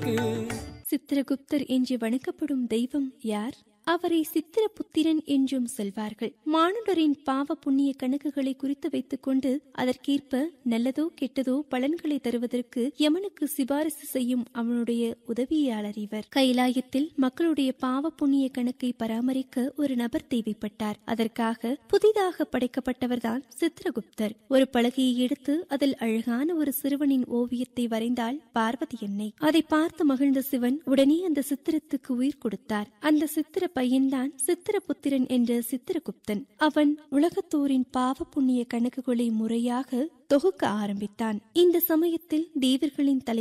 இருக்கு சித்திரகுப்தர் என்று வணங்கப்படும் தெய்வம் யார் அவரை சித்திரபுத்திரன் என்றும் சொல்வார்கள் மானுடரின் பாவ புண்ணிய கணக்குகளை குறித்து வைத்துக் கொண்டு அதற்கேற்ப நல்லதோ கெட்டதோ பலன்களை தருவதற்கு யமனுக்கு சிபாரிசு செய்யும் அவனுடைய உதவியாளர் இவர் கைலாயத்தில் மக்களுடைய பாவ புண்ணிய கணக்கை பராமரிக்க ஒரு நபர் தேவைப்பட்டார் அதற்காக புதிதாக படைக்கப்பட்டவர்தான் சித்திரகுப்தர் ஒரு பலகையை எடுத்து அதில் அழகான ஒரு சிறுவனின் ஓவியத்தை வரைந்தாள் பார்வதி அன்னை அதை பார்த்து மகிழ்ந்த சிவன் உடனே அந்த சித்திரத்துக்கு உயிர் கொடுத்தார் அந்த சித்திர பையன்தான் சித்திரபுத்திரன் என்ற சித்திரகுப்தன் அவன் உலகத்தோரின் பாவ புண்ணிய கணக்குகளை முறையாக தொகுக்க ஆரம்பித்தான் இந்த சமயத்தில் தேவர்களின் தலை